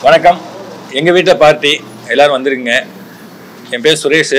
வணக்கம் எங்கள் வீட்டில் பார்ட்டி எல்லோரும் வந்துருங்க என் பேர் சுரேஷ்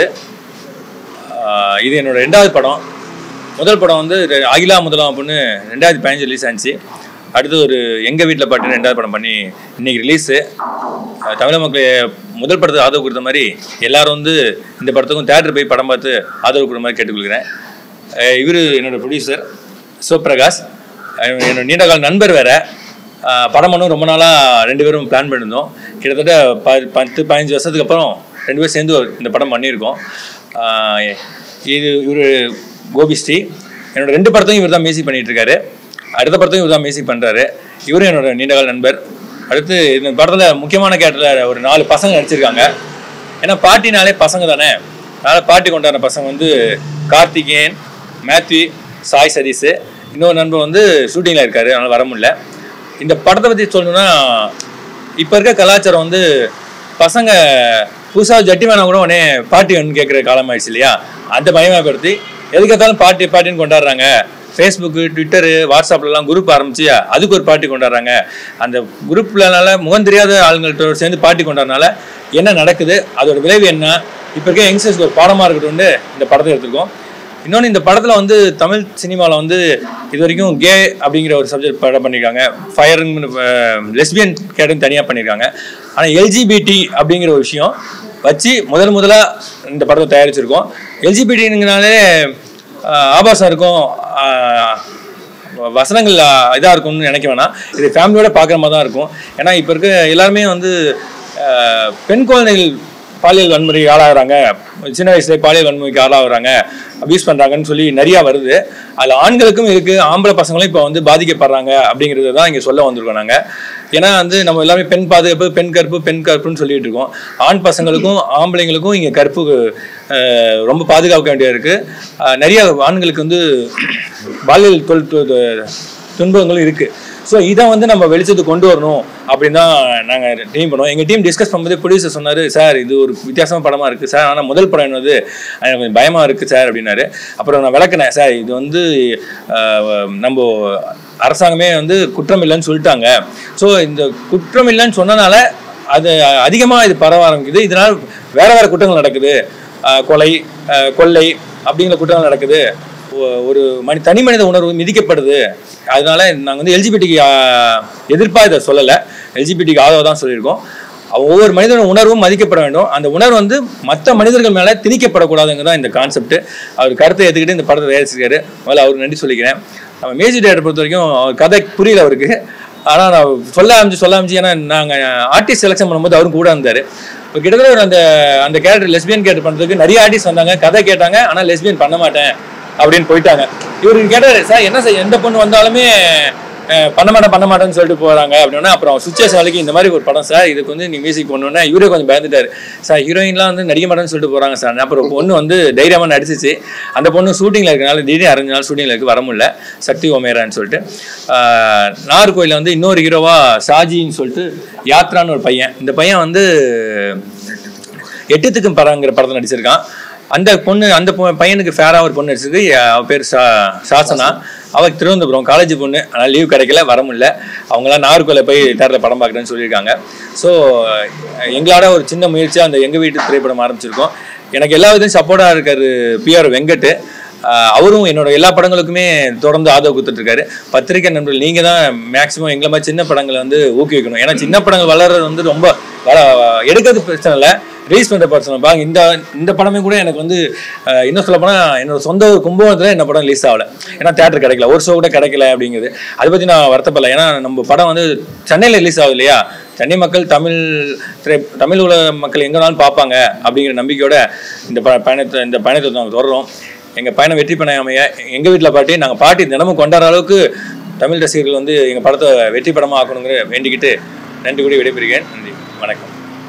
ஆஹ் இது என்னோட ரெண்டாவது படம் முதல் படம் வந்து ரெ- அகிலா முதலாம் அப்படின்னு ரெண்டாயிரத்தி பதினஞ்சு ரிலீஸ் ஆச்சு அடுத்து ஒரு எங்கள் வீட்டில் பாட்டு ரெண்டாவது படம் பண்ணி இன்னைக்கு ரிலீஸு தமிழக மக்கள் முதல் படத்துக்கு ஆதரவு கொடுத்த மாதிரி எல்லாரும் வந்து இந்த படத்துக்கும் தேட்டர் போய் படம் பார்த்து ஆதரவு கொடுத்த மாதிரி கேட்டுக்கொள்கிறேன் இவர் என்னோட ப்ரொடியூசர் சிவபிரகாஷ் அஹ் என்னோட நீண்ட கால நண்பர் வேற ஆஹ் படம் பண்ணவும் ரொம்ப நாளாக ரெண்டு பேரும் பிளான் பண்ணியிருந்தோம் கிட்டத்தட்ட ப பத்து பதினஞ்சு வருஷத்துக்கு அப்புறம் ரெண்டு பேரும் சேர்ந்து ஒரு- இந்த படம் பண்ணியிருக்கோம் ஆஹ் இது இவர் கோபிஸ்ரீ என்னோட ரெண்டு படத்தையும் இவர் தான் மியூசிக் பண்ணிட்டு இருக்காரு அடுத்த படத்தையும் இவர் தான் மியூசிக் பண்ணுறாரு இவரும் என்னோட நீண்டகால நண்பர் அடுத்து இந்த படத்தில் முக்கியமான கேரக்டரில் ஒரு நாலு பசங்க நடிச்சிருக்காங்க ஏன்னா பாட்டினாலே பசங்க தானே அதனால் பாட்டி கொண்டாடுற பசங்க வந்து கார்த்திகேயன் மேத்யூ சாய் சதீஷ் இன்னொரு நண்பர் வந்து ஷூட்டிங்கில் இருக்காரு அதனால் வர முடியல இந்த படத்தை பற்றி சொல்லணும்னா இப்போ இருக்க கலாச்சாரம் வந்து பசங்க புதுசாக ஜட்டி வேணா கூட உடனே பாட்டி வேணும்னு கேட்குற காலம் ஆயிடுச்சு இல்லையா அந்த பயமாப்படுத்தி எதுக்கெடுத்தாலும் பாட்டி பாட்டின்னு கொண்டாடுறாங்க ஃபேஸ்புக்கு ட்விட்டரு வாட்ஸ்அப்லலாம் குரூப் ஆரம்பிச்சு அதுக்கு ஒரு பாட்டி கொண்டாடுறாங்க அந்த குரூப்லனால முகம் தெரியாத ஆளுங்கள்ட்ட சேர்ந்து பாட்டி கொண்டாடுறனால என்ன நடக்குது அதோட விளைவு என்ன இப்போ இருக்க யங்ஸ்டர்ஸ்க்கு ஒரு பாடமாக இருக்கட்டும்னு இந்த படத்தை எடுத்திருக்கோம் இன்னொன்று இந்த படத்தில் வந்து தமிழ் சினிமாவில் வந்து இது வரைக்கும் கே அப்படிங்கிற ஒரு சப்ஜெக்ட் படம் பண்ணியிருக்காங்க ஃபயர் லெஸ்பியன் கேட்டன்னு தனியாக பண்ணியிருக்காங்க ஆனால் எல்ஜிபிடி அப்படிங்கிற ஒரு விஷயம் வச்சு முதல் முதலாக இந்த படத்தை தயாரிச்சிருக்கோம் எல்ஜிபிடிங்கிறனாலே ஆபாசம் இருக்கும் ஆஹ், வசனங்கள் இதாக இருக்கும்னு நினைக்க வேணாம் இது ஃபேமிலியோட பார்க்குற மாதிரி தான் இருக்கும் ஏன்னா இப்போ இருக்க எல்லாருமே வந்து ஆஹ், பெண் குழந்தைகள் பாலியல் வன்முறைக்கு ஆளாகிறாங்க சின்ன வயசுல பாலியல் வன்முறைக்கு ஆளாகிறாங்க அபியூஸ் பண்ணுறாங்கன்னு சொல்லி நிறையா வருது அதில் ஆண்களுக்கும் இருக்குது ஆம்பளை பசங்களும் இப்போ வந்து பாதிக்கப்படுறாங்க அப்படிங்கிறது தான் இங்கே சொல்ல வந்திருக்கோம் நாங்கள் ஏன்னா வந்து நம்ம எல்லாமே பெண் பாதுகாப்பு பெண் கற்பு பெண் கற்புன்னு சொல்லிட்டு இருக்கோம் ஆண் பசங்களுக்கும் ஆம்பளைங்களுக்கும் இங்கே கற்பு அஹ், ரொம்ப பாதுகாக்க வேண்டியது இருக்குது நிறைய ஆண்களுக்கு வந்து பாலியல் தொல் து- து- துன்பங்களும் இருக்குது ஸோ இதை வந்து நம்ம வெளிச்சத்துக்கு கொண்டு வரணும் அப்படின்னு தான் நாங்கள் டீம் பண்ணுவோம் எங்கள் டீம் டிஸ்கஸ் பண்ணும்போது ப்ரொடியூசர் சொன்னார் சார் இது ஒரு வித்தியாசமான படமாக இருக்குது சார் ஆனால் முதல் படம் என்னது எனக்கு கொஞ்சம் பயமாக இருக்குது சார் அப்படின்னாரு அப்புறம் நான் விளக்குனேன் சார் இது வந்து ஆஹ், நம்ம அரசாங்கமே வந்து குற்றம் இல்லைன்னு சொல்லிட்டாங்க ஸோ இந்த குற்றம் இல்லைன்னு சொன்னனால அது அதிகமாக இது பரவ ஆரம்பிக்குது இதனால் வேற வேற குற்றங்கள் நடக்குது ஆஹ், கொலை ஆஹ், கொள்ளை அப்படிங்கிற குற்றங்கள் நடக்குது ஒ- ஒரு மனி தனி மனித உணர்வு மிதிக்கப்படுது அதனால நாங்கள் வந்து எல்ஜிபிடிக்கு எதிர்ப்பாக இதை சொல்லலை எல்ஜிபிடிக்கு ஆதரவு தான் சொல்லியிருக்கோம் அவ- ஒவ்வொரு மனிதன உணர்வும் மதிக்கப்பட வேண்டும் அந்த உணர்வு வந்து மற்ற மனிதர்கள் மேலே திணிக்கப்படக்கூடாதுங்க தான் இந்த கான்செப்ட் அவர் கருத்தை ஏற்றுக்கிட்டு இந்த படத்தை தயாரிச்சிருக்காரு முதல்ல அவருக்கு நன்றி சொல்லிக்கிறேன் நம்ம மியூசிக் டேரக்டர் பொறுத்த வரைக்கும் அவர் கதை புரியல அவருக்கு ஆனால் நான் சொல்ல ஆரம்பிச்சு சொல்ல ஆரம்பிச்சு ஏன்னா நாங்கள் ஆர்டிஸ்ட் செலெக்ஷன் பண்ணும்போது அவரும் கூட இருந்தார் இப்போ கிட்டத்தட்ட ஒரு அந்த அந்த கேரக்டர் லெஸ்பியன் கேரக்டர் பண்ணுறதுக்கு நிறைய ஆர்டிஸ்ட் வந்தாங்க கதை கேட்டாங்க ஆனால் லெஸ்பியன் பண்ண மாட்டேன் அப்படின்னு போயிட்டாங்க இவருக்கு கேட்டாரு சார் என்ன சார் எந்த பொண்ணு வந்தாலுமே அஹ், பண்ண மாட்டேன் பண்ண மாட்டேன்னு சொல்லிட்டு போறாங்க அப்படின்னா அப்புறம் சுச்சுவேஷன் வரைக்கும் இந்த மாதிரி ஒரு படம் சார் இதுக்கு வந்து நீ மியூசிக் பண்ணணுன்னா இவரே கொஞ்சம் பயந்துட்டாரு சார் ஹீரோயின்லாம் வந்து நடிக்க மாட்டேன்னு சொல்லிட்டு போறாங்க சார் அப்புறம் ஒரு பொண்ணு வந்து தைரியமாக நடிச்சிச்சு அந்த பொண்ணு ஷூட்டிங்கில் இருக்கனால திடீர்னு அரைஞ்சு நாள் ஷூட்டிங்கில் இருக்கு வர முடியல சக்தி ஒமேரான்னு சொல்லிட்டு ஆஹ், நாகர்கோயிலில் வந்து இன்னொரு ஹீரோவா ஷாஜின்னு சொல்லிட்டு யாத்ரான்னு ஒரு பையன் இந்த பையன் வந்து எட்டுத்துக்கும் படங்கிற படத்தில் நடிச்சிருக்கான் அந்த பொண்ணு அந்த பொ- பையனுக்கு ஃபேராக ஒரு பொண்ணு நடிச்சிருக்கு அஹ் அவ பேர் சா சாசனா அவள் திருவனந்தபுரம் காலேஜ் பொண்ணு ஆனால் லீவ் கிடைக்கல வர முடியல அவங்களாம் நாகர்கோயில போய் தேட்டரில் படம் பார்க்குறேன்னு சொல்லியிருக்காங்க ஸோ எங்களோட ஒரு சின்ன முயற்சியாக அந்த எங்கள் வீட்டு திரைப்படம் ஆரம்பிச்சிருக்கோம் எனக்கு எல்லா விதத்தையும் சப்போர்ட்டாக இருக்காரு பிஆர் வெங்கட் ஆஹ் அவரும் என்னோட எல்லா படங்களுக்குமே தொடர்ந்து ஆதரவு கொடுத்துட்டு இருக்காரு பத்திரிகை நண்பர்கள் நீங்க தான் மேக்சிமம் எங்களை மாதிரி சின்ன படங்களை வந்து ஊக்குவிக்கணும் ஏன்னா சின்ன படங்கள் வளர்றது வந்து ரொம்ப வள எடுக்கிறது பிரச்சனை இல்லை ரிலீஸ் பண்ணுற பிரச்சனை பாங்க இந்த இந்த படமே கூட எனக்கு வந்து ஆஹ் இன்னும் சொல்ல போனா என்னோட சொந்த ஊர் கும்பகோணத்தில் என்ன படம் ரிலீஸ் ஆகல ஏன்னா தேட்டர் கிடைக்கல ஒரு ஷோ கூட கிடைக்கல அப்படிங்கிறது அதை பற்றி நான் வருத்தப்படல ஏன்னா நம்ம படம் வந்து சென்னையில் ரிலீஸ் ஆகுது இல்லையா சென்னை மக்கள் தமிழ் திரை தமிழ் உலக மக்கள் எங்கேனாலும் பார்ப்பாங்க அப்படிங்கிற நம்பிக்கையோட இந்த ப பயணத்தை இந்த பயணத்தை நாங்கள் தொடர்றோம் எங்கள் பயணம் வெற்றி பண்ண அமைய எங்கள் வீட்டில் பாட்டி நாங்கள் பாட்டி தினமும் கொண்டாடுற அளவுக்கு தமிழ் ரசிகர்கள் வந்து எங்கள் படத்தை வெற்றி படமாக ஆக்கணுங்கிற வேண்டிக்கிட்டு நன்றி கூடி விடைபெறுகிறேன் நன்றி வணக்கம்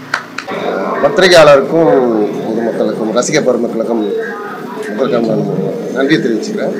பத்திரிகையாளருக்கும் பொதுமக்களுக்கும் ரசிக பெருமக்களுக்கும் முதற்கண் நான் நன்றி தெரிவிச்சுக்கிறேன்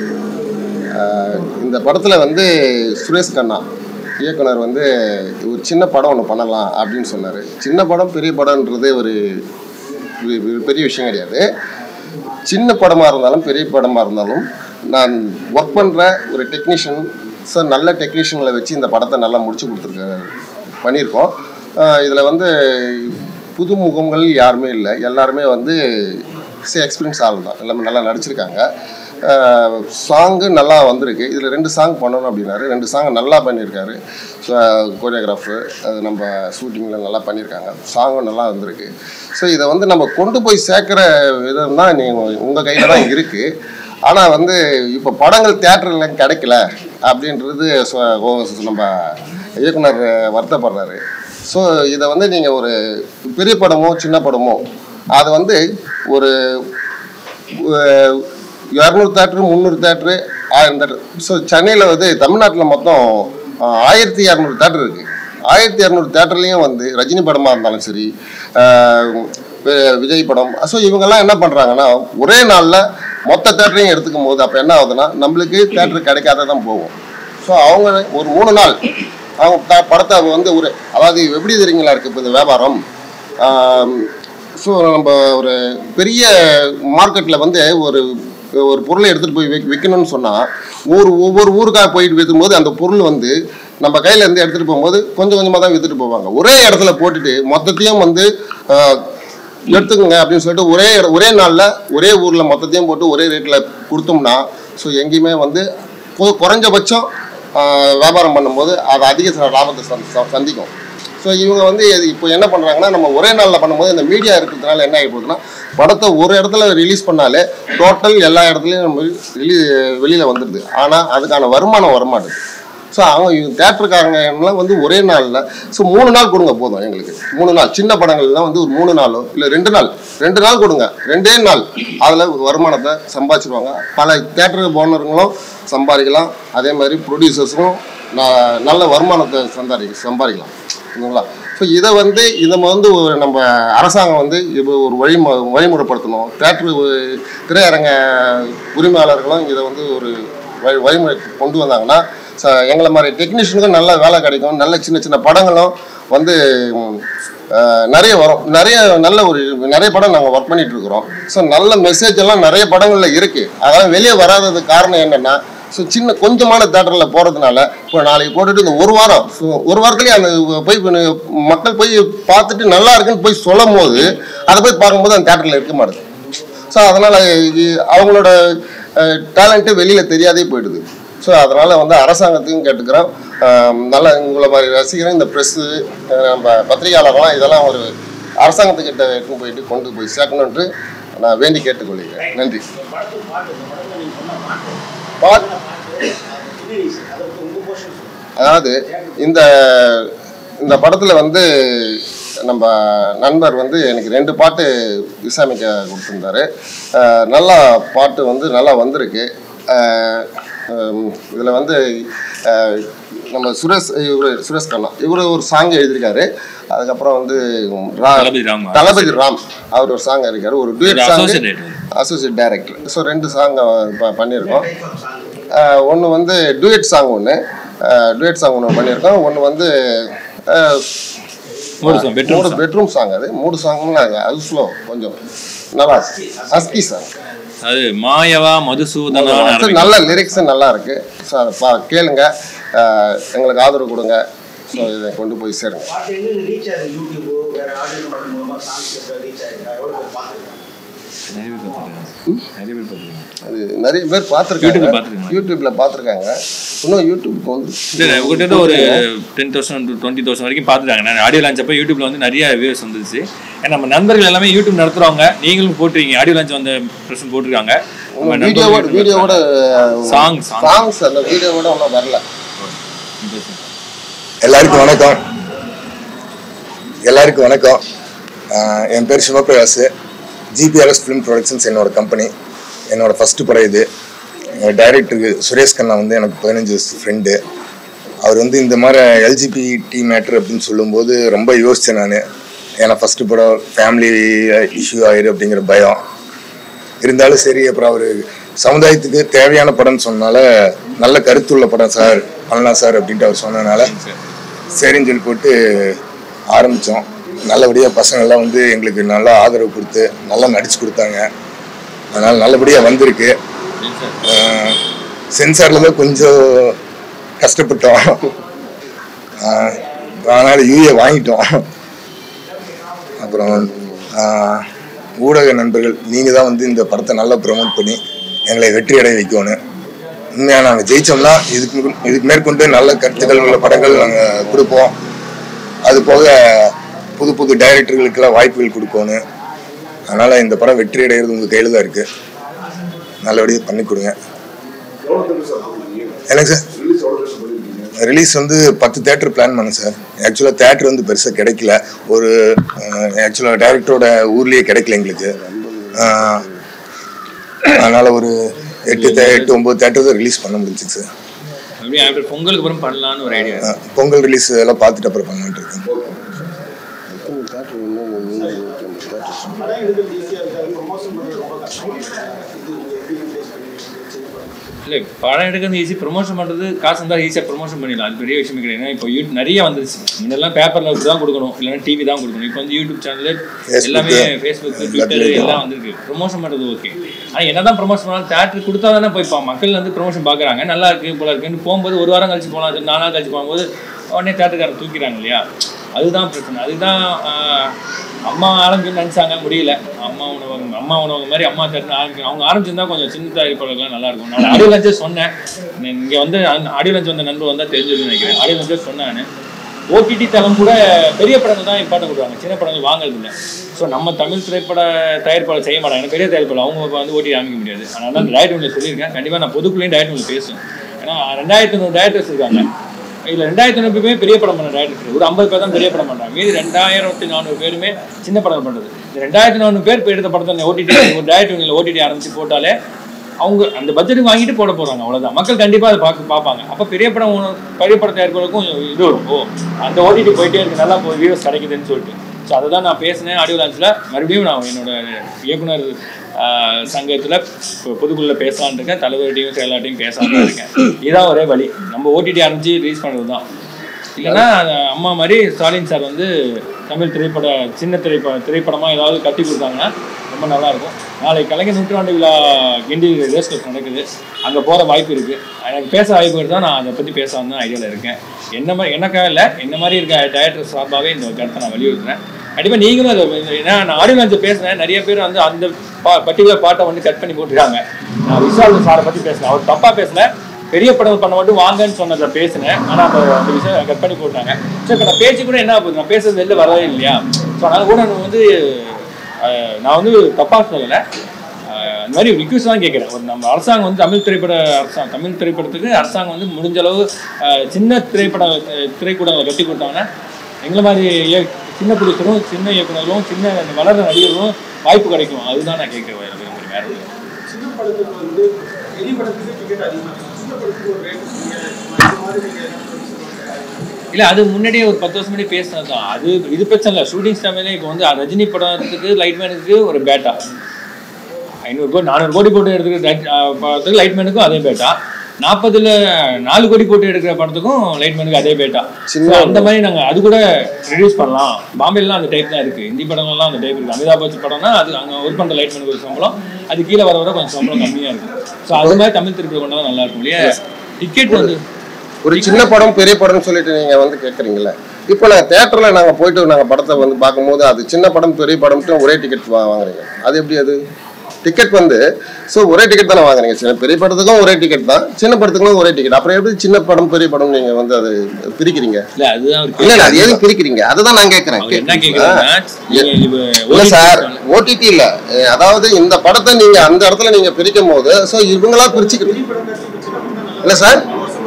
ஆஹ் இந்த படத்தில் வந்து சுரேஷ் கண்ணா இயக்குனர் வந்து ஒரு சின்ன படம் ஒன்று பண்ணலாம் அப்படின்னு சொன்னார் சின்ன படம் பெரிய படம்ன்றது ஒரு ஒரு- ஒரு பெரிய விஷயம் கிடையாது சின்ன படமாக இருந்தாலும் பெரிய படமாக இருந்தாலும் நான் ஒர்க் பண்ணுற ஒரு டெக்னீஷியன் ஸோ நல்ல டெக்னீஷியன்களை வச்சு இந்த படத்தை நல்லா முடிச்சு கொடுத்துருக்க பண்ணியிருக்கோம் இதில் வந்து புது முகங்கள் யாருமே இல்லை எல்லாருமே வந்து எக்ஸ்பீரியன்ஸ் ஆள் தான் எல்லாமே நல்லா நடிச்சிருக்காங்க சாங்கு நல்லா வந்திருக்கு இதில் ரெண்டு சாங் பண்ணணும் அப்படின்னாரு ரெண்டு சாங் நல்லா பண்ணியிருக்காரு கோரியோகிராஃபு அது நம்ம ஷூட்டிங்கில் நல்லா பண்ணியிருக்காங்க சாங்கும் நல்லா வந்திருக்கு ஸோ இதை வந்து நம்ம கொண்டு போய் சேர்க்குற விதம் தான் நீங்கள் உங்கள் கையில் தான் இருக்குது ஆனால் வந்து இப்போ படங்கள் தேட்டரில் கிடைக்கல அப்படின்றது சொ- ஓ- நம்ம இயக்குனர் வருத்தப்படுறாரு ஸோ இதை வந்து நீங்கள் ஒரு பெரிய படமோ சின்ன படமோ அது வந்து ஒரு இரநூறு தேட்ரு முந்நூறு தேட்ரு ஆயிரம் தேட்ரு ஸோ சென்னையில் வந்து தமிழ்நாட்டில் மொத்தம் ஆஹ், ஆயிரத்தி இரநூறு தேட்டர் இருக்குது ஆயிரத்தி இரநூறு தேட்டர்லேயும் வந்து ரஜினி படமாக இருந்தாலும் சரி ஆஹ், வி- விஜய் படம் ஸோ இவங்கெல்லாம் என்ன பண்ணுறாங்கன்னா ஒரே நாளில் மொத்த தேட்டரையும் எடுத்துக்கும் போது அப்போ என்ன ஆகுதுன்னா நம்மளுக்கு தேட்டர் கிடைக்காத தான் போகும் ஸோ அவங்க ஒரு மூணு நாள் அவங்க த- படத்தை வந்து ஒரு அதாவது எப்படி தெரியுங்களா இருக்குது இப்போ இந்த வியாபாரம் ஸோ நம்ம ஒரு பெரிய மார்க்கெட்டில் வந்து ஒரு ஒரு பொருளை எடுத்துகிட்டு போய் விக் விற்கணும்னு சொன்னால் ஒரு ஒவ்வொரு ஊருக்காக போயிட்டு விற்கும்போது அந்த பொருள் வந்து நம்ம கையில் இருந்து எடுத்துகிட்டு போகும்போது கொஞ்சம் கொஞ்சமாக தான் விற்றுட்டு போவாங்க ஒரே இடத்துல போட்டுட்டு மொத்தத்தையும் வந்து ஆஹ், எடுத்துக்கோங்க அப்படின்னு சொல்லிட்டு ஒரே இட- ஒரே நாளில் ஒரே ஊரில் மொத்தத்தையும் போட்டு ஒரே ரேட்டில் கொடுத்தோம்னா ஸோ எங்கேயுமே வந்து கு- குறைஞ்சபட்சம் ஆஹ், வியாபாரம் பண்ணும்போது அது அதிக ச- லாபத்தை சந்~ ச- சந்திக்கும் ஸோ இவங்க வந்து இது இப்போ என்ன பண்ணுறாங்கன்னா நம்ம ஒரே நாளில் பண்ணும்போது இந்த மீடியா இருக்கிறதுனால என்ன ஆகி போகுதுன்னா படத்தை ஒரு இடத்துல ரிலீஸ் பண்ணாலே டோட்டல் எல்லா இடத்துலையும் நம்ம ரிலீ வெளியில் வந்துடுது ஆனால் அதுக்கான வருமானம் வரமாட்டுது ஸோ அவங்க இவங்க தேட்டருக்காரங்க எல்லாம் வந்து ஒரே நாளில் ஸோ மூணு நாள் கொடுங்க போதும் எங்களுக்கு மூணு நாள் சின்ன படங்கள்லாம் வந்து ஒரு மூணு நாளோ இல்லை ரெண்டு நாள் ரெண்டு நாள் கொடுங்க ரெண்டே நாள் அதில் வருமானத்தை சம்பாதிச்சிருவாங்க பல தேட்டர் ஓனருங்களும் சம்பாதிக்கலாம் அதே மாதிரி ப்ரொடியூசர்ஸும் நல்ல வருமானத்தை சம்பாதி சம்பாதிக்கலாம் சரிங்களா ஸோ இதை வந்து இதை வந்து ஒரு நம்ம அரசாங்கம் வந்து இப்போ ஒரு வழி வழிமுறைப்படுத்தணும் தேட்டரு திரையரங்க உரிமையாளர்களும் இதை வந்து ஒரு வழி வழிமுறை கொண்டு வந்தாங்கன்னா ச எங்களை மாதிரி டெக்னீஷியனுக்கும் நல்ல வேலை கிடைக்கும் நல்ல சின்ன சின்ன படங்களும் வந்து ம், அஹ், நிறைய வரும் நிறைய நல்ல ஒரு நிறைய படம் நாங்கள் ஒர்க் பண்ணிட்டு இருக்கிறோம் ஸோ நல்ல மெசேஜ் எல்லாம் நிறைய படங்களில் இருக்குது அதெல்லாம் வெளியே வராததுக்கு காரணம் என்னென்னா ஸோ சின்ன கொஞ்சமான தேட்டரில் போகிறதுனால இப்போ நாளைக்கு போட்டுட்டு இந்த ஒரு வாரம் ஸோ ஒரு வாரத்துலேயே அந்த போய் இப்ப மக்கள் போய் பார்த்துட்டு நல்லா இருக்குன்னு போய் சொல்லும் போது அதை போய் பார்க்கும்போது அந்த தேட்டரில் இருக்க மாட்டுது ஸோ அதனால் அவங்களோட டேலண்ட்டு வெளியில் தெரியாதே போயிடுது ஸோ அதனால் வந்து அரசாங்கத்தையும் கேட்டுக்கிறோம் அஹ், நல்ல உங்களை மாதிரி ரசிகரும் இந்த ப்ரெஸ்ஸு நம்ம பத்திரிகையாளர்கள்லாம் இதெல்லாம் ஒரு அரசாங்கத்துக்கிட்ட எடுத்துன்னு போயிட்டு கொண்டு போய் சேர்க்கணுன்ட்டு நான் வேண்டி கேட்டுக்கொள்கிறேன் நன்றி பாட் அதாவது இந்த இந்த படத்தில் வந்து நம்ம நண்பர் வந்து எனக்கு ரெண்டு பாட்டு இசாமிக்க கொடுத்துருந்தாரு அஹ் நல்லா பாட்டு வந்து நல்லா வந்திருக்கு இதில் வந்து அஹ், நம்ம சுரேஷ் இவர் சுரேஷ் கண்ணா இவர் ஒரு சாங் எழுதியிருக்காரு அதுக்கப்புறம் வந்து ரா- தளபதி ராம். தளபதி ராம் அவர் ஒரு சாங் எழுதியிருக்காரு ஒரு duet song associate editor. Associate director so ரெண்டு சாங் பண்ணியிருக்கோம் ஒன்று வந்து டூயட் சாங் ஒன்று டூயட் சாங் ஒன்று பண்ணியிருக்கோம் ஒன்று வந்து அஹ், மூடு song, bedroom மூணு song. பெட்ரூம் சாங் அது மூணு சாங்லாம் அது ஸ்லோ கொஞ்சம் நல்லா அஸ்கி சாங் அது மாயவா மதுசூதனா நல்ல லிரிக்ஸ் நல்லா இருக்கு ஸோ அதை பா கேளுங்க அஹ், எங்களுக்கு ஆதரவு கொடுங்க ஸோ இதை கொண்டு போய் சேருங்க பாட்டு எங்க ரீச் ஆகுது யூடியூப் வேற ஆடியோ படம் மூலமா சாங்ஸ் ரீச் ஆயிருக்கா எவ்வளவு பேர் பார்த்துருக்காங்க நிறைய பேர் பார்த்துருக்காங்க நிறைய பேர் பார்த்துருக்காங்க அது நிறைய பேர் YouTubeல பார்த்துருக்காங்க பார்த்திருக்காங்க. யூடியூப்ல பார்த்துருக்காங்க இன்னும் யூடியூப்க்கு வந்து இல்லை உங்கள்கிட்ட ஒரு டென் தௌசண்ட் டுவெண்ட்டி தௌசண்ட் வரைக்கும் பார்த்துட்டாங்க நான் ஆடியோ லான்ச் அப்போ யூடியூப்ல வந்து நிறைய வியூஸ் வந்துருச்சு ஏன்னா நம்ம நண்பர்கள் எல்லாமே யூடியூப் நடத்துறவங்க நீங்களும் போட்டுருக்கீங்க ஆடியோ லான்ச் வந்த பிரசன் போட்டிருக்காங்க நம்ம நண்பர்கள் வீடியோவோட YouTube வீடியோவோட Song, song. சாங்ஸ் அந்த வீடியோவோட ஒன்றும் வரல நடத்துறாங்க. எல்லாருக்கும் வணக்கம் எல்லாருக்கும் வணக்கம் ஆஹ் என் பேர் சிவபிரகாஷ் ஜிபிஆர்எஸ் ஃபிலிம் ப்ரொடக்ஷன்ஸ் என்னோட கம்பெனி என்னோட ஃபஸ்ட்டு படம் இது டைரக்டருக்கு சுரேஷ் கண்ணா வந்து எனக்கு பதினஞ்சு வருஷம் ஃப்ரெண்டு அவர் வந்து இந்த மாதிரி எல்ஜிபிடி மேட்ரு அப்படின்னு சொல்லும்போது ரொம்ப யோசித்தேன் நான் ஏன்னா ஃபஸ்ட்டு படம் ஃபேமிலி இஷ்யூ ஆயிரு அப்படிங்கிற பயம் இருந்தாலும் சரி அப்புறம் அவர் சமுதாயத்துக்கு தேவையான படம்னு சொன்னால நல்ல கருத்துள்ள படம் சார் பண்ணலாம் சார் அப்படின்ட்டு அவர் சொன்னதுனால சரின்னு சொல்லி போட்டு ஆரம்பித்தோம் நல்லபடியாக பசங்கள்லாம் வந்து எங்களுக்கு நல்லா ஆதரவு கொடுத்து நல்லா நடிச்சு கொடுத்தாங்க அதனால் நல்லபடியாக வந்திருக்கு சென்சாரில் தான் கொஞ்சம் கஷ்டப்பட்டோம் அதனால் யூஏ வாங்கிட்டோம் அப்புறம் ஆஹ், ஊடக நண்பர்கள் நீங்கள் தான் வந்து இந்த படத்தை நல்லா ப்ரமோட் பண்ணி எங்களை வெற்றி அடைய வைக்கணும் உண்மையாக நாங்கள் ஜெயிச்சோம்னா இதுக்கு மேற்கொண்டு- இதுக்கு மேற்கொண்டு நல்ல கருத்துக்கள் உள்ள படங்கள் நாங்கள் கொடுப்போம் அது போக புது புது டைரக்டர்களுக்கெல்லாம் வாய்ப்புகள் கொடுக்கணும் அதனால் இந்த படம் வெற்றி அடைகிறது உங்கள் கையில் தான் இருக்குது நல்லபடியாக பண்ணி கொடுங்க என்னங்க சார் ரிலீஸ் வந்து பத்து தேட்டர் பிளான் பண்ணேன் சார் ஆக்சுவலாக தேட்டர் வந்து பெருசாக கிடைக்கல ஒரு ஆக்சுவலாக டைரக்டரோட ஊர்லேயே கிடைக்கல எங்களுக்கு அஹ், அதனால ஒரு எட்டு தே எட்டு ஒம்பது தேட்டர் தான் ரிலீஸ் பண்ண முடிஞ்சுங்க சார் அப்படியே ஆஃப்டர் பொங்கலுக்கு அப்புறம் பண்ணலான்னு ஒரு ஐடியா அஹ், பொங்கல் ரிலீஸ் எல்லாம் பார்த்துட்டு அப்புறம் பண்ணலான்ட்டு இருக்கேன் படம் எடுக்கிறது ஈஸியாக இருக்காது ப்ரொமோஷன் பண்ணுறது ரொம்ப கஷ்டம் இது எப்படி ஃபேஸ் பண்ணி இல்லை படம் எடுக்கிறது ஈஸி ப்ரொமோஷன் பண்ணுறது காசு இருந்தால் ஈஸியாக ப்ரொமோஷன் பண்ணிடலாம் அது பெரிய விஷயம் கிடையாது ஏன்னா இப்போ யூ நிறைய வந்துருச்சு முன்னெல்லாம் பேப்பரில் இப்படி தான் கொடுக்கணும் இல்லைன்னா டிவி தான் கொடுக்கணும் இப்போ வந்து யூடியூப் சேனல் Facebook, எல்லாமே ஃபேஸ்புக் ட்விட்டர் எல்லாம் வந்திருக்கு ப்ரொமோஷன் பண்ணுறது ஓகே ஆனால் என்ன தான் ப்ரொமோஷன் பண்ணாலும் தேட்டர் கொடுத்தா தானே போய் பா- மக்கள் வந்து ப்ரொமோஷன் பார்க்குறாங்க நல்லா இருக்கு போல இருக்குன்னு போகும்போது ஒரு வாரம் கழிச்சு போகலாம் சரி, நாலு நாள் கழிச்சு போகும்போது உடனே தேட்டருக்காரர் தூக்கிறாங்க இல்லையா அதுதான் பிரச்சனை அதுதான் ஆஹ், அம்மா ஆரம்பிக்கணும்னு நினச்சாங்க முடியல அம்மா உணவகம் அம்மா உணவகம் மாதிரி அம்மா தேட்டர் ஆரம்பிக்கணும் அவங்க ஆரம்பிச்சிருந்தா கொஞ்சம் சின்ன தயாரிப்பாளர்கள்லாம் நல்லா இருக்கும் நான் ஆடியோ லஞ்சே சொன்னேன் இங்கே வந்து ஆடியோ லஞ்ச் வந்த நண்பர் வந்தால் தெரிஞ்சதுன்னு நினைக்கிறேன் ஆடியோ லஞ்சே சொன்னேன் ஓடிடி தளம் கூட பெரிய படங்கள் தான் இம்பார்ட்டன் கொடுக்குறாங்க சின்ன படங்கள் வாங்குறது இல்லை ஸோ நம்ம தமிழ் திரைப்பட தயாரிப்பாளர் செய்ய மாட்டாங்க எனக்கு பெரிய தயாரிப்பாளர் அவங்க இப்ப வந்து ஓட்டி அமைக்க முடியாது அதனால தான் டயட் ஒன்று சொல்லியிருக்கேன் கண்டிப்பாக நான் பொதுக்குள்ளேயும் டயட் ஒன்று பேசுவேன் ஏன்னா ரெண்டாயிரத்தி நூறு டயரக்டர்ஸ் இருக்காங்க இதில் ரெண்டாயிரத்தி ஐநூறு பேருமே பெரிய படம் பண்ண டேரக்டர் ஒரு ஐம்பது பேர் தான் பெரிய படம் பண்ணுறாங்க மீதி ரெண்டாயிரத்தி நானூறு பேருமே சின்ன படம் பண்ணுறது இந்த ரெண்டாயிரத்தி நானூறு பேர் இப்போ எடுத்த படத்தை ஓடிடி ஒரு டேரக்டர் ஓடிடி ஆரம்பிச்சு போட்டாலே அவங்க அந்த பட்ஜெட் வாங்கிட்டு போட போறாங்க அவ்வளவுதான் மக்கள் கண்டிப்பா அதை பார்க்க பார்ப்பாங்க அப்ப பெரிய படம் ஒண்ணு- பெரிய படம் தயாரிப்புகளுக்கும் இது வரும் ஓ அந்த ஓடிடி போயிட்டே இருக்கு நல்லா போய் வியூஸ் கிடைக்குதுன்னு சொல்லிட்டு ஸோ அதை தான் நான் பேசினேன் ஆடியோ லான்ச்சில் மறுபடியும் நான் என்னோட இயக்குனர் ஆஹ், சங்கத்துல பொ- பொதுக்குள்ள பேசலான்னு இருக்கேன் தலைவர்கிட்டையும் செயலாட்டையும் பேசலான்னு இருக்கேன் இதுதான் ஒரே வழி நம்ம ஓடிடி ஆரம்பிச்சு ரிலீஸ் பண்ணுறது தான் இல்லைன்னா அம்மா மாதிரி ஸ்டாலின் சார் வந்து தமிழ் திரைப்பட சின்ன திரைப்பட திரைப்படமாக ஏதாவது கட்டி கொடுத்தாங்கன்னா ரொம்ப நல்லா இருக்கும் நாளைக்கு கலைஞர் நூற்றாண்டு விழா கிண்டி ரேஸ் கோர்ஸ் நடக்குது அங்கே போகிற வாய்ப்பு இருக்குது எனக்கு பேச வாய்ப்பு இருந்தால் நான் அதை பற்றி பேசலாம் தான் ஐடியாவில் இருக்கேன் என்ன மாதிரி எனக்காக இல்லை என்ன மாதிரி இருக்க டேரக்டர் சார்பாகவே இந்த கருத்தை நான் வலியுறுத்துறேன் கண்டிப்பாக நீங்களும் அதை ஏன்னா நான் ஆடியோ லான்ச் பேசுனேன் நிறைய பேர் வந்து அந்த பா பர்டிகுலர் பாட்டை வந்து கட் பண்ணி போட்டுருக்காங்க நான் விஷால் சாரை பற்றி பேசினேன் அவர் தப்பாக பேசல பெரிய படம் பண்ண மட்டும் வாங்கன்னு சொன்னதை பேசினேன் ஆனால் அந்த அந்த விஷயம் கட் பண்ணி போட்டாங்க ஸோ இப்போ நான் பேச்சு கூட என்ன ஆகுது நான் பேசுறது வெளில வரவே இல்லையா ஸோ அதனால கூட நான் வந்து அஹ், நான் வந்து தப்பாக சொல்லலை அஹ், இந்த மாதிரி ரிக்வஸ்ட் தான் கேட்குறேன் ஒரு நம்ம அரசாங்கம் வந்து தமிழ் திரைப்பட அரசாங்கம் தமிழ் திரைப்படத்துக்கு அரசாங்கம் வந்து முடிஞ்ச அளவு அஹ், சின்ன திரைப்பட அஹ், திரைக்கூடங்களை கட்டி கொடுத்தாங்கன்னா எங்களை மாதிரி இய- சின்ன ப்ரொடியூசரும் சின்ன இயக்குனரும் சின்ன வளர்ற நடிகர்களும் வாய்ப்பு கிடைக்கும் அதுதான் நான் கேட்க விரும்புகிறேன் வேற எதுவும் இல்லை. சின்ன படத்துக்கு வந்து பெரிய படத்துக்கு டிக்கெட் அதிகமாக இருக்கும் சின்ன படத்துக்கு ஒரு ரேட் இந்த மாதிரி நீங்கள் என்ன சொல்லுவாங்க இல்ல அது முன்னாடியே ஒரு பத்து வருஷம் முன்னாடி பேசினது தான் அது இது பிரச்சனை இல்லை ஷூட்டிங் டைம்ல இப்போ வந்து ரஜினி படத்துக்கு லைட்மேனுக்கு ஒரு பேட்டா ஐநூறு கோடி நானூறு கோடி போட்டு எடுத்துக்கிற லைட் அஹ் படத்துக்கு லைட்மேனுக்கும் அதே பேட்டா நாற்பதுல நாலு கோடி போட்டு எடுக்கிற படத்துக்கும் லைட்மேனுக்கு அதே பேட்டா சின்ன So, அந்த மாதிரி நாங்க அது கூட ரிடியூஸ் பண்ணலாம் பாம்பேலாம் அந்த டைப் தான் இருக்கு ஹிந்தி படங்கள்லாம் அந்த டைப் இருக்கு அமிதாப் பச்சன் படம்னா அது அங்க ஒர்க் பண்ற லைட்மேனுக்கு ஒரு சம்பளம் அது கீழே வர வர கொஞ்சம் சம்பளம் கம்மியா இருக்கும் ஸோ அது மாதிரி தமிழ் திருப்பி கொண்டா நல்லா இருக்கும் இல்லையா டிக்கெட் வந்து ஒரு சின்ன படம் பெரிய படம்னு சொல்லிட்டு நீங்க வந்து கேட்குறீங்கல்ல இப்போ நாங்கள் தேட்டரில் நாங்கள் போயிட்டு நாங்கள் படத்தை வந்து பார்க்கும்போது அது சின்ன படம் பெரிய படம்ட்டு ஒரே டிக்கெட் வாங்குறீங்க அது எப்படி அது டிக்கெட் வந்து ஸோ ஒரே டிக்கெட் தானே வாங்குறீங்க சின்ன பெரிய படத்துக்கும் ஒரே டிக்கெட் தான் சின்ன படத்துக்கும் ஒரே டிக்கெட் அப்புறம் எப்படி சின்ன படம் பெரிய படம் நீங்க வந்து அது பிரிக்கிறீங்க இல்ல அதுதான் ஒரு இல்ல இல்ல அது எதுவும் பிரிக்கிறீங்க அதுதான் நான் கேட்கறேன் அவர் என்ன கேக்குறாங்கன்னா நீங்க இது இல்ல OTT சார் channel- ஓடிடி இல்ல அஹ் அதாவது இந்த படத்தை நீங்க அந்த இடத்துல நீங்க பிரிக்கும் போது ஸோ இவங்களா பிரிச்சுக்கிட்டு இல்ல சார்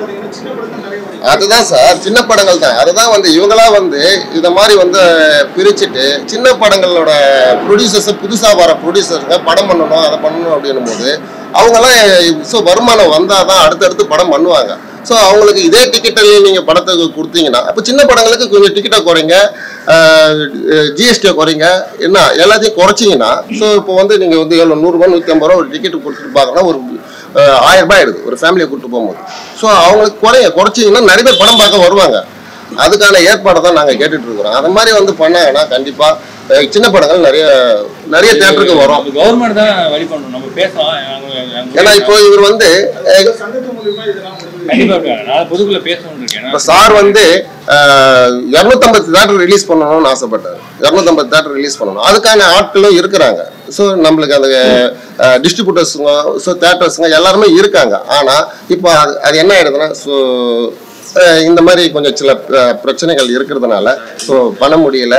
அதுதான் சார் சின்ன படங்கள் தான் அதுதான் வந்து இவங்களா வந்து இத மாதிரி வந்து பிரிச்சுட்டு சின்ன படங்களோட ப்ரொடியூசர்ஸ் புதுசா வர ப்ரொடியூசருங்க படம் பண்ணணும் அதை பண்ணணும் அப்படின்னும் போது அவங்கெல்லாம் ஸோ வருமானம் வந்தாதான் அடுத்தடுத்து படம் பண்ணுவாங்க ஸோ அவங்களுக்கு இதே டிக்கெட்டில் நீங்கள் படத்துக்கு கொடுத்தீங்கன்னா அப்போ சின்ன படங்களுக்கு கொஞ்சம் டிக்கெட்டை குறைங்க ஜிஎஸ்டியை குறைங்க என்ன எல்லாத்தையும் குறைச்சிங்கன்னா ஸோ இப்போ வந்து நீங்கள் வந்து எவ்வளோ நூறுரூவா நூற்றி ஐம்பது ரூபா ஒரு டிக்கெட் கொடுத்துட்டு பார்க்கணும் ஒரு அஹ், ஆயிரம் ரூபாய் ஆயிடுது ஒரு ஃபேமிலியை கூப்பிட்டு போகும்போது ஸோ அவங்களுக்கு குறைய குறைச்சிங்கன்னா நிறைய பேர் படம் பார்க்க வருவாங்க அதுக்கான ஏற்பாடை தான் நாங்கள் கேட்டுட்டு இருக்கிறோம் அது மாதிரி வந்து பண்ணாங்கன்னா கண்டிப்பாக சின்ன படங்கள் நிறைய நிறைய தேட்டருக்கு வரும் கவர்மெண்ட் தான் வழி பண்ணணும் நம்ம பேசலாம் நாங்க- நாங்க- ஏன்னா இப்போ இவர் வந்து அஹ், சங்கத்து மூலியமா இதெல்லாம் வந்து கண்டிப்பா இருக்கா. நான் பொதுக்குள்ள பேசணும்னு இருக்கேன் இப்போ சார் வந்து இரநூத்தம்பது தேட்டர் ரிலீஸ் பண்ணணும்னு ஆசைப்பட்டார் இரநூத்தம்பது தேட்டர் ரிலீஸ் பண்ணணும் அதுக்கான ஆட்களும் இருக்கிறாங்க ஸோ நம்மளுக்கு அந்த டிஸ்ட்ரிபியூட்டர்ஸுங்க ஸோ தேட்டர்ஸுங்க எல்லாருமே இருக்காங்க ஆனால் இப்போ அது அது என்ன ஆயிடுதுன்னா ஸோ இந்த மாதிரி கொஞ்சம் சில அஹ், பிரச்சனைகள் இருக்கிறதுனால ஸோ பண்ண முடியல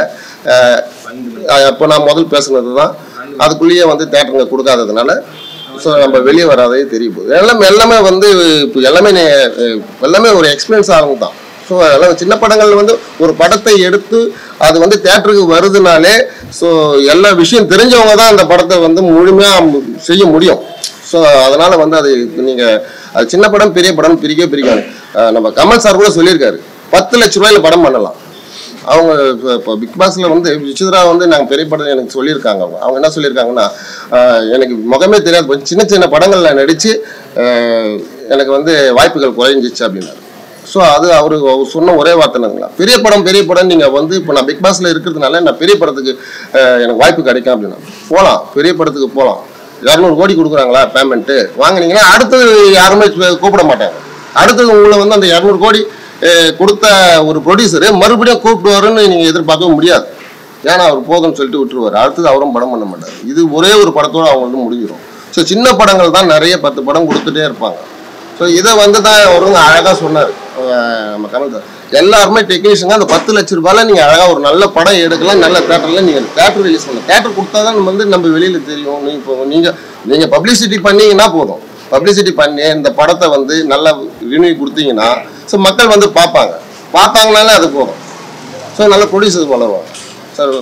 இப்போ நான் முதல் பேசுனது தான் அதுக்குள்ளேயே வந்து தேட்டருங்க கொடுக்காததுனால ஸோ நம்ம வெளியே வராதே தெரிய போகுது எல்லாமே எல்லாமே வந்து இப்போ எல்லாமே நே- அஹ் எல்லாமே ஒரு எக்ஸ்பீரியன்ஸ் ஆகும் தான் ஸோ அதெல்லாம் சின்ன படங்கள் வந்து ஒரு படத்தை எடுத்து அது வந்து தேட்டருக்கு வருதுனாலே ஸோ எல்லா விஷயம் தெரிஞ்சவங்க தான் அந்த படத்தை வந்து முழுமையாக செய்ய முடியும் ஸோ அதனால வந்து அது நீங்கள் அது சின்ன படம் பெரிய படம் பிரிக்கவே பிரிக்காது அஹ் நம்ம கமல் சார் கூட சொல்லியிருக்காரு பத்து லட்ச ரூபாயில படம் பண்ணலாம் அவங்க இப்போ- இப்போ பிக் பாஸ்ல வந்து விசித்ரா வந்து நாங்கள் பெரிய படம் எனக்கு சொல்லியிருக்காங்க அவங்க அவங்க என்ன சொல்லியிருக்காங்கன்னா ஆஹ் எனக்கு முகமே தெரியாது கொஞ்சம் சின்ன சின்ன படங்களில் நடித்து எனக்கு வந்து வாய்ப்புகள் குறைஞ்சிச்சு அப்படின்னாரு ஸோ அது அவர் அவர் சொன்ன ஒரே வார்த்தைங்களா பெரிய படம் பெரிய படம் நீங்கள் வந்து இப்போ நான் பிக் பாஸ்ல இருக்கிறதுனால நான் பெரிய படத்துக்கு ஆஹ் எனக்கு வாய்ப்பு கிடைக்கும் அப்படின்னா போகலாம் பெரிய படத்துக்கு போகலாம் இரநூறு கோடி கொடுக்குறாங்களா பேமெண்ட்டு வாங்குனீங்கன்னா அடுத்தது யாருமே கூப்பிட மாட்டாங்க அடுத்தது உங்களை வந்து அந்த இரநூறு கோடி அஹ், கொடுத்த ஒரு ப்ரொடியூசரு மறுபடியும் கூப்பிடுவாருன்னு நீங்கள் எதிர்பார்க்க முடியாது ஏன்னா அவர் போதும்னு சொல்லிட்டு விட்டுருவாரு அடுத்தது அவரும் படம் பண்ண மாட்டார் இது ஒரே ஒரு படத்தோட அவங்க வந்து முடிஞ்சிடும் ஸோ சின்ன படங்கள் தான் நிறைய பத்து படம் கொடுத்துட்டே இருப்பாங்க ஸோ இதை வந்து தான் அவருங்க அழகாக சொன்னார் நம்ம கமல் சார் எல்லாருமே டெக்னீஷியங்க அந்த பத்து லட்ச ரூபாயில நீங்கள் அழகாக ஒரு நல்ல படம் எடுக்கலாம் நல்ல தேட்டரில் நீங்கள் தேட்டர் ரிலீஸ் பண்ணலாம் தேட்டர் கொடுத்தா தான் வந்து நம்ம வெளியில் தெரியும் நீ இப்போ நீங்கள் நீங்கள் பப்ளிசிட்டி பண்ணீங்கன்னா போதும் பப்ளிசிட்டி பண்ணி இந்த படத்தை வந்து நல்லா ரினியூ கொடுத்தீங்கன்னா ஸோ மக்கள் வந்து பார்ப்பாங்க பார்த்தாங்கனாலே அது போதும் ஸோ நல்ல ப்ரொடியூசர் வளருவாங்க சார்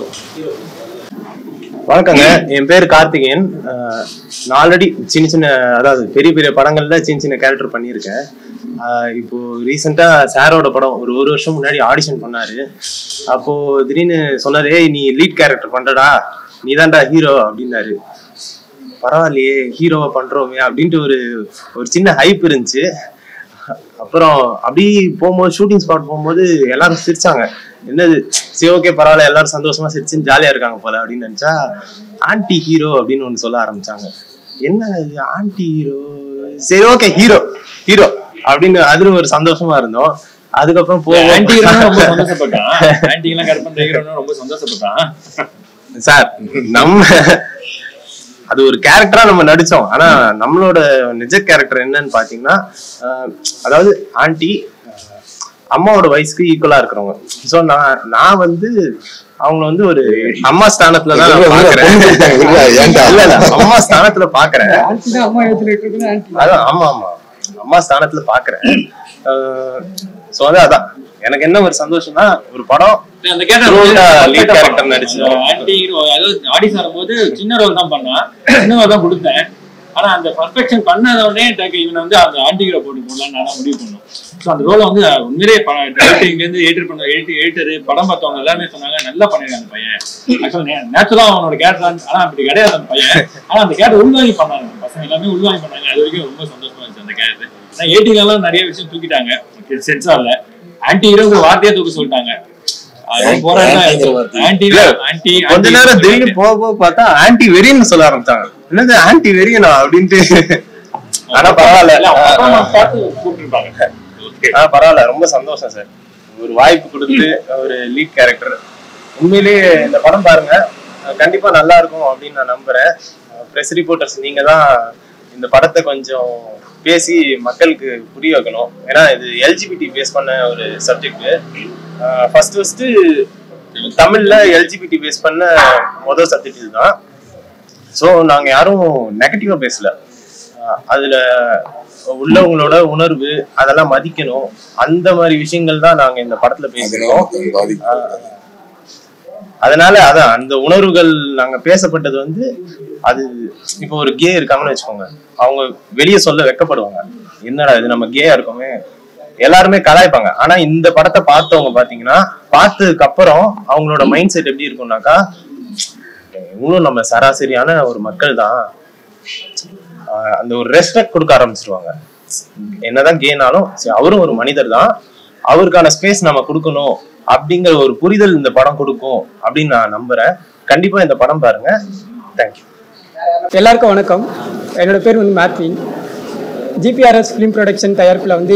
வணக்கங்க என் பேர் கார்த்திகேயன் அஹ் நான் ஆல்ரெடி சின்ன சின்ன அதாவது பெரிய பெரிய படங்கள்ல சின்ன சின்ன கேரக்டர் பண்ணியிருக்கேன் அஹ் இப்போ ரீசெண்டா சாரோட படம் ஒரு ஒரு வருஷம் முன்னாடி ஆடிஷன் பண்ணாரு அப்போ திடீர்னு சொன்னாரு ஏய் நீ லீட் கேரக்டர் பண்றடா நீ தான்டா ஹீரோ அப்படின்னாரு பரவாயில்லையே ஹீரோவை பண்றோமே அப்படின்ட்டு ஒரு ஒரு சின்ன ஹைப் இருந்துச்சு அப்புறம் அப்படி போகும்போது ஷூட்டிங் ஸ்பாட் போகும்போது எல்லாரும் சிரிச்சாங்க என்னது சரி ஓகே பரவாயில்ல எல்லாரும் சந்தோஷமா சிரிச்சுன்னு ஜாலியா இருக்காங்க போல அப்படின்னு நினைச்சா ஆன்டி ஹீரோ அப்படின்னு ஒன்று சொல்ல ஆரம்பிச்சாங்க என்ன இது ஆன்டி ஹீரோ சரி ஓகே ஹீரோ ஹீரோ அப்படின்னு அதுல ஒரு சந்தோஷமா இருந்தோம் அதுக்கப்புறம் ஆன்டி ரொம்ப போவோம் சந்தோஷப்பட்டான் ஆன்டி எல்லாம் கட் பண்ற ஹீரோன்னு ரொம்ப சந்தோஷப்பட்டான் சார் நம்ம அது ஒரு கேரக்டரா நம்ம நடிச்சோம் ஆனா நம்மளோட நிஜ கேரக்டர் என்னன்னு பாத்தீங்கன்னா அஹ், அதாவது ஆண்டி அம்மாவோட வயசுக்கு ஈக்குவலா இருக்கிறவங்க சோ நான் நான் வந்து அவங்க வந்து ஒரு அம்மா ஸ்தானத்துல தான் நான் பாக்குறேன் ஏன்டா? இல்ல இல்ல அம்மா ஸ்தானத்துல பாக்குறேன் அம்மா எடுத்துட்டு இருக்குது ஆன்டி அதான் ஆமா ஆமா அம்மா ஸ்தானத்துல பாக்குறேன் சோ அதான் அதான் எனக்கு என்ன ஒரு சந்தோஷம்னா ஒரு படம் அந்த Role தான் lead character கேரக்டர் நடிச்சு. ஆன்டி ஹீரோ அதாவது ஆடிஷன் வரும்போது சின்ன ரோல் தான் பண்ணான் சின்ன ரோல் தான் கொடுத்தேன் ஆனா அந்த பர்ஃபெக்ஷன் பண்ணத உடனே டக்கு இவனை வந்து அந்த ஆன்டி ஹீரோ போட்டு போடலாம் நான் முடிவு பண்ணோம் ஸோ அந்த ரோலை வந்து உண்மையிலே டைரக்டிங்ல இருந்து எடிட் பண்ண எடிட் எடிட்டர் படம் பார்த்தவங்க எல்லாருமே சொன்னாங்க நல்லா பண்ணிருக்காங்க அந்த பையன் ஆக்சுவலா நேச்சுரலா அவனோட கேரக்டர் ஆனா அப்படி கிடையாது அந்த பையன் ஆனா அந்த கேரக்டர் உள்வாங்கி பண்ணாங்க பசங்க எல்லாமே உள்வாங்கி பண்ணாங்க அது வரைக்கும் ரொம்ப சந்தோஷமா இருந்துச்சு அந்த கேரக்டர் ஆனா எயிட்டில எல்லாம் நிறைய விஷயம் தூக்கிட்டாங்க சென்ஸா இல்ல ஆன்டி ஹீரோங்கிற வார்த்தையே தூக்க சொல்லிட்டாங்க அது போராட்டம் ஆன்டி ஆன்டி கொஞ்ச நேரம் திடீர்னு போக போக பார்த்தா ஆன்டி வெறின்னு சொல்ல ஆரம்பிச்சாங்க என்னது ஆன்டி வெறியனா அப்படின்ட்டு ஆனா பரவாயில்ல கூப்பிட்டுருப்பாங்க ஆ பரவாயில்ல ரொம்ப சந்தோஷம் சார் ஒரு வாய்ப்பு கொடுத்து ஒரு லீட் கேரக்டர் உண்மையிலேயே இந்த படம் பாருங்க அஹ் கண்டிப்பா நல்லா இருக்கும் அப்படின்னு நான் நம்புறேன் ப்ரெஸ் ரிப்போர்ட்டர்ஸ் நீங்க தான் இந்த படத்தை கொஞ்சம் பேசி மக்களுக்கு புரிய வைக்கணும் ஏன்னா இது எல்ஜிபிடி பேஸ் பண்ண ஒரு சப்ஜெக்ட் ஃபர்ஸ்ட் ஃபர்ஸ்ட் தமிழ்ல எல்ஜிபிடி பேஸ் பண்ண முதல் சப்ஜெக்ட் இதுதான் ஸோ நாங்க யாரும் நெகட்டிவா பேசல அஹ் அதுல உள்ளவங்களோட உணர்வு அதெல்லாம் மதிக்கணும் அந்த மாதிரி விஷயங்கள் தான் நாங்க இந்த படத்துல பேசினோம் பாதிப்பு அதனால அதான் அந்த உணர்வுகள் நாங்க பேசப்பட்டது வந்து அது இப்போ ஒரு கே இருக்காங்கன்னு வச்சுக்கோங்க அவங்க வெளியே சொல்ல வெக்கப்படுவாங்க என்னடா இது நம்ம கேயா இருக்கோமே எல்லாருமே கலாய்ப்பாங்க ஆனா இந்த படத்தை பார்த்தவங்க பாத்தீங்கன்னா பார்த்ததுக்கு அப்புறம் அவங்களோட மைண்ட் செட் எப்படி இருக்கும்னாக்கா இவங்களும் நம்ம சராசரியான ஒரு மக்கள் தான் ஆஹ் அந்த ஒரு ரெஸ்பெக்ட் கொடுக்க ஆரம்பிச்சிருவாங்க என்னதான் கேனாலும் சரி, அவரும் ஒரு மனிதர் தான் அவருக்கான ஸ்பேஸ் நம்ம கொடுக்கணும் அப்படிங்கிற ஒரு புரிதல் இந்த படம் கொடுக்கும் அப்படின்னு நான் நம்புறேன் கண்டிப்பா இந்த படம் பாருங்க தேங்க்யூ எல்லாருக்கும் வணக்கம் என்னோட பேர் வந்து மேத்வின் ஜிபிஆர்எஸ் ஃபிலிம் ப்ரொடக்ஷன் தயாரிப்பில் வந்து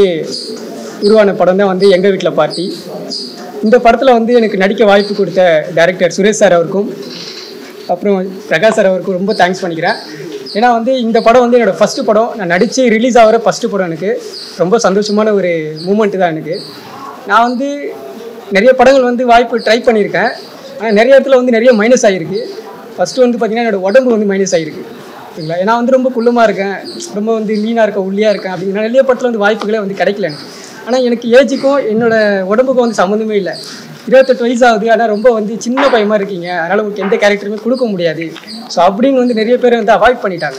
உருவான படம் தான் வந்து எங்கள் வீட்டில் பார்ட்டி இந்த படத்தில் வந்து எனக்கு நடிக்க வாய்ப்பு கொடுத்த டைரக்டர் சுரேஷ் சார் அவருக்கும் அப்புறம் பிரகாஷ் சார் அவருக்கும் ரொம்ப தேங்க்ஸ் பண்ணிக்கிறேன் ஏன்னா வந்து இந்த படம் வந்து என்னோடய ஃபஸ்ட்டு படம் நான் நடித்து ரிலீஸ் ஆகிற ஃபஸ்ட்டு படம் எனக்கு ரொம்ப சந்தோஷமான ஒரு மூமெண்ட்டு தான் எனக்கு நான் வந்து நிறைய படங்கள் வந்து வாய்ப்பு ட்ரை பண்ணியிருக்கேன் ஆனால் நிறைய இடத்துல வந்து நிறைய மைனஸ் ஆகிருக்கு ஃபஸ்ட்டு வந்து பார்த்திங்கன்னா என்னோட உடம்பு வந்து மைனஸ் ஆகிருக்கு சரிங்களா ஏன்னா வந்து ரொம்ப குள்ளமாக இருக்கேன் ரொம்ப வந்து லீனாக இருக்கேன் ஒல்லியாக இருக்கேன் அப்படிங்கிற நிறைய படத்தில் வந்து வாய்ப்புகளே வந்து கிடைக்கல எனக்கு ஆனால் எனக்கு ஏஜுக்கும் என்னோட உடம்புக்கும் வந்து சம்மந்தமே இல்லை இருபத்தெட்டு வயசு ஆகுது ஆனால் ரொம்ப வந்து சின்ன பையமாக இருக்கீங்க அதனால் உங்களுக்கு எந்த கேரக்டருமே கொடுக்க முடியாது ஸோ அப்படின்னு வந்து நிறைய பேர் வந்து அவாய்ட் பண்ணிட்டாங்க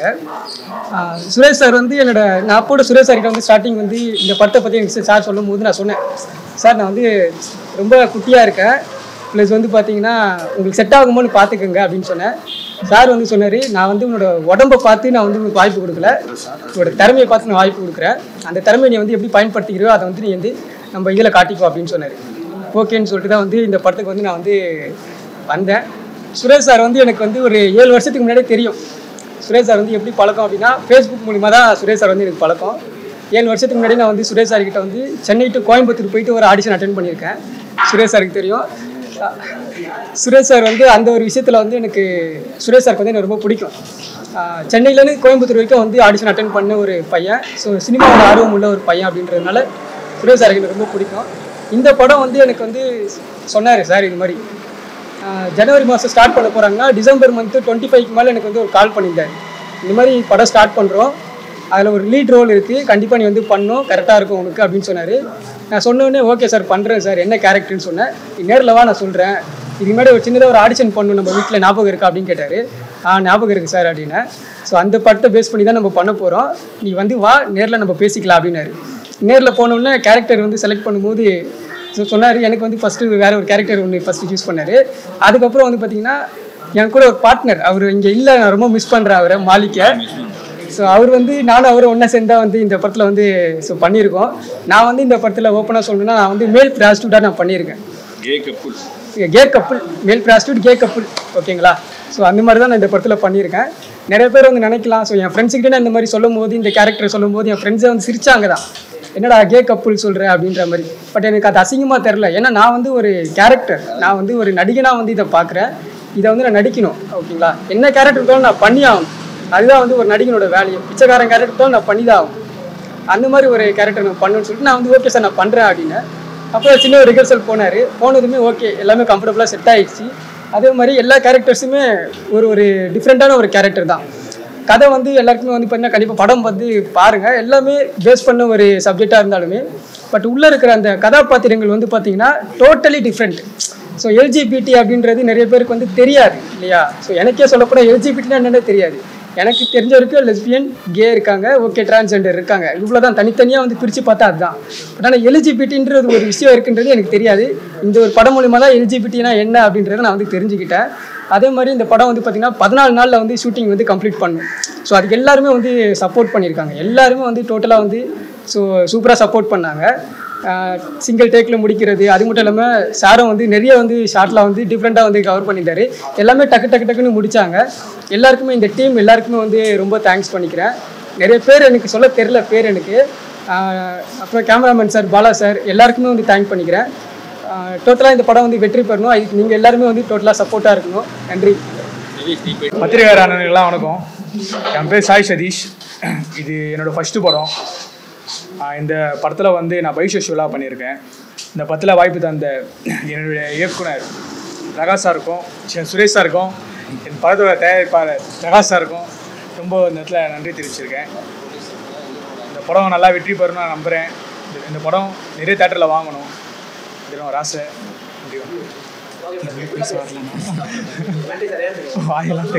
ஆஹ் சுரேஷ் சார் வந்து என்னோட நான் அப்போட சுரேஷ் சார்கிட்ட வந்து ஸ்டார்டிங் வந்து இந்த படத்தை பற்றி எனக்கு சார் சொல்லும் போது நான் சொன்னேன் சார் நான் வந்து ரொம்ப குட்டியாக இருக்கேன் ப்ளஸ் வந்து பார்த்தீங்கன்னா உங்களுக்கு செட் ஆகுமோன்னு பார்த்துக்கோங்க அப்படின்னு சொன்னேன் சார் வந்து சொன்னார் நான் வந்து உன்னோட உடம்பை பார்த்து நான் வந்து உங்களுக்கு வாய்ப்பு கொடுக்கல உன்னோட திறமையை பார்த்து நான் வாய்ப்பு கொடுக்குறேன் அந்த திறமையை நீ வந்து எப்படி பயன்படுத்திக்கிறியோ அதை வந்து நீ வந்து நம்ம இதில் காட்டிக்கோ அப்படின்னு சொன்னார் ஓகேன்னு சொல்லிட்டு தான் வந்து இந்த படத்துக்கு வந்து நான் வந்து வந்தேன் சுரேஷ் சார் வந்து எனக்கு வந்து ஒரு ஏழு வருஷத்துக்கு முன்னாடியே தெரியும் சுரேஷ் சார் வந்து எப்படி பழக்கம் அப்படின்னா ஃபேஸ்புக் மூலிமா தான் சுரேஷ் சார் வந்து எனக்கு பழக்கம் ஏழு வருஷத்துக்கு முன்னாடி நான் வந்து சுரேஷ் சார் கிட்ட வந்து சென்னை டு கோயம்புத்தூர் போயிட்டு ஒரு ஆடிஷன் அட்டன் பண்ணியிருக்கேன் சுரேஷ் சாருக்கு தெரியும் அஹ் சுரேஷ் சார் வந்து அந்த ஒரு விஷயத்தில் வந்து எனக்கு சுரேஷ் சாருக்கு வந்து எனக்கு ரொம்ப பிடிக்கும் அஹ் சென்னையிலேருந்து கோயம்புத்தூர் வரைக்கும் வந்து ஆடிஷன் அட்டன் பண்ண ஒரு பையன் ஸோ சினிமாவில் ஆர்வம் உள்ள ஒரு பையன் அப்படின்றதுனால சுரேஷ் சாருக்கு எனக்கு ரொம்ப பிடிக்கும் இந்த படம் வந்து எனக்கு வந்து சொன்னார் சார் இது மாதிரி ஆஹ் ஜனவரி மாதம் ஸ்டார்ட் பண்ண போகிறாங்கன்னா டிசம்பர் மந்த்து டுவெண்ட்டி ஃபைவ்க்கு மேலே எனக்கு வந்து ஒரு கால் பண்ணியிருந்தார் இந்த மாதிரி படம் ஸ்டார்ட் பண்ணுறோம் அதில் ஒரு லீட் ரோல் இருக்குது கண்டிப்பாக நீ வந்து பண்ணும் கரெக்டாக இருக்கும் உனக்கு அப்படின்னு சொன்னார் நான் சொன்னோடனே ஓகே சார் பண்ணுறேன் சார் என்ன கேரக்டர்னு சொன்னேன் நீ நேரில் வா நான் சொல்கிறேன் இதுக்கு முன்னாடி ஒரு சின்னதாக ஒரு ஆடிஷன் பண்ணணும் நம்ம வீட்டில் ஞாபகம் இருக்கா அப்படின்னு கேட்டார் ஆ ஞாபகம் இருக்குது சார் அப்படின்னேன் ஸோ அந்த படத்தை பேஸ் பண்ணி தான் நம்ம பண்ண போகிறோம் நீ வந்து வா நேரில் நம்ம பேசிக்கலாம் அப்படின்னாரு நேரில் போனோடனே கேரக்டர் வந்து செலக்ட் பண்ணும்போது ஸோ சொன்னார் எனக்கு வந்து ஃபஸ்ட்டு வேற ஒரு கேரக்டர் ஒன்று ஃபஸ்ட்டு சூஸ் பண்ணார் அதுக்கப்புறம் வந்து பார்த்தீங்கன்னா என் கூட ஒரு பார்ட்னர் அவர் இங்கே இல்லை நான் ரொம்ப மிஸ் பண்ணுறேன் அவரை மாலிக்கை ஸோ அவர் வந்து நானும் அவரும் ஒன்றா சேர்ந்தா வந்து இந்த படத்தில் வந்து ஸோ பண்ணியிருக்கோம் நான் வந்து இந்த படத்தில் ஓப்பனாக சொல்லணும்னா நான் வந்து மேல் ப்ராஸ்டியூட்டாக நான் பண்ணியிருக்கேன் gay couple gay couple male prostitute gay couple ஓகேங்களா ஸோ அந்த மாதிரி தான் நான் இந்த படத்தில் பண்ணியிருக்கேன் நிறைய பேர் வந்து நினைக்கலாம் ஸோ என் ஃப்ரெண்ட்ஸுக்கிட்டே நான் இந்த மாதிரி சொல்லும் போது இந்த கேரக்டர் சொல்லும் போது என் ஃப்ரெண்ட்ஸை வந்து சிரிச்சாங்க தான் என்னடா கே கப்புள் சொல்கிற அப்படின்ற மாதிரி பட் எனக்கு அது அசிங்கமாக தெரில ஏன்னா நான் வந்து ஒரு கேரக்டர் நான் வந்து ஒரு நடிகனாக வந்து இதை பார்க்குறேன் இதை வந்து நான் நடிக்கணும் ஓகேங்களா என்ன கேரக்டர் இருந்தாலும் நான் பண்ணி ஆகணும் அதுதான் வந்து ஒரு நடிகனோட வேலையை பிச்சைக்காரன் கேரக்டர் தான் நான் பண்ணி தான் ஆகணும் அந்த மாதிரி ஒரு கேரக்டர் நான் பண்ணணும்னு சொல்லிட்டு நான் வந்து ஓகே சார் நான் பண்ணுறேன் அப்படின்னு அப்புறம் சின்ன ஒரு ரிஹர்சல் போனார் போனதுமே ஓகே எல்லாமே கம்ஃபர்டபுளாக செட் ஆயிடுச்சு அதே மாதிரி எல்லா கேரக்டர்ஸுமே ஒரு ஒரு டிஃப்ரெண்ட்டான ஒரு கேரக்டர் தான் கதை வந்து எல்லாருக்குமே வந்து பார்த்தீங்கன்னா கண்டிப்பாக படம் வந்து பாருங்கள் எல்லாமே பேஸ் பண்ண ஒரு சப்ஜெக்டாக இருந்தாலுமே பட் உள்ளே இருக்கிற அந்த கதாபாத்திரங்கள் வந்து பார்த்தீங்கன்னா டோட்டலி டிஃப்ரெண்ட் ஸோ எல்ஜிபிடி அப்படின்றது நிறைய பேருக்கு வந்து தெரியாது இல்லையா ஸோ எனக்கே சொல்லப்போனால் எல்ஜிபிடினா என்னன்னே தெரியாது எனக்கு தெரிஞ்ச வரைக்கும் லெஸ்பியன் கே இருக்காங்க ஓகே டிரான்ஸ்ஜெண்டர் இருக்காங்க இவ்வளோ தான் தனித்தனியாக வந்து பிரித்து பார்த்தா அதுதான் பட் ஆனால் எலிஜிபிலிட்டின்றது ஒரு விஷயம் இருக்குன்றது எனக்கு தெரியாது இந்த ஒரு படம் மூலிமா தான் எலிஜிபிலிட்டினா என்ன அப்படின்றத நான் வந்து தெரிஞ்சுக்கிட்டேன் அதே மாதிரி இந்த படம் வந்து பார்த்திங்கன்னா பதினாலு நாளில் வந்து ஷூட்டிங் வந்து கம்ப்ளீட் பண்ணும் ஸோ அதுக்கு எல்லாருமே வந்து சப்போர்ட் பண்ணியிருக்காங்க எல்லாருமே வந்து டோட்டலாக வந்து ஸோ சூப்பராக சப்போர்ட் பண்ணாங்க சிங்கிள் டேக்கில் முடிக்கிறது அது மட்டும் இல்லாமல் சாரும் வந்து நிறைய வந்து ஷார்ட்லாம் வந்து டிஃப்ரெண்ட்டாக வந்து கவர் பண்ணிட்டாரு எல்லாமே டக்கு டக்கு டக்குன்னு முடிச்சாங்க எல்லாருக்குமே இந்த டீம் எல்லாருக்குமே வந்து ரொம்ப தேங்க்ஸ் பண்ணிக்கிறேன் நிறைய பேர் எனக்கு சொல்ல தெரில பேர் எனக்கு ஆஹ் அப்புறம் கேமராமேன் சார் பாலா சார் எல்லாருக்குமே வந்து தேங்க் பண்ணிக்கிறேன் டோட்டலாக இந்த படம் வந்து வெற்றி பெறணும் அதுக்கு நீங்கள் எல்லாருமே வந்து டோட்டலாக சப்போர்ட்டாக இருக்கணும் நன்றி பத்திரிகையாளர் அண்ணனுக்கெல்லாம் வணக்கம் என் பேர் சாய் சதீஷ் இது என்னோட ஃபஸ்ட்டு படம் ஆஹ் இந்த படத்தில் வந்து நான் பைசோஷுவலாக பண்ணியிருக்கேன் இந்த படத்தில் வாய்ப்பு தந்த என்னுடைய இயக்குனர் பிரகாஷ் சாருக்கும் சி- சுரேஷ் சாருக்கும் என் படத்தோட தயாரிப்பாளர் பிரகாஷ் சாருக்கும் ரொம்ப இந்த இடத்துல நன்றி தெரிவிச்சிருக்கேன் இந்த படம் நல்லா வெற்றி பெறணும் நான் நம்புகிறேன் இந்த- இந்த படம் நிறைய தேட்டரில் வாங்கணும் இதெல்லாம் ஒரு ஆசை நன்றி. வாயெல்லாம்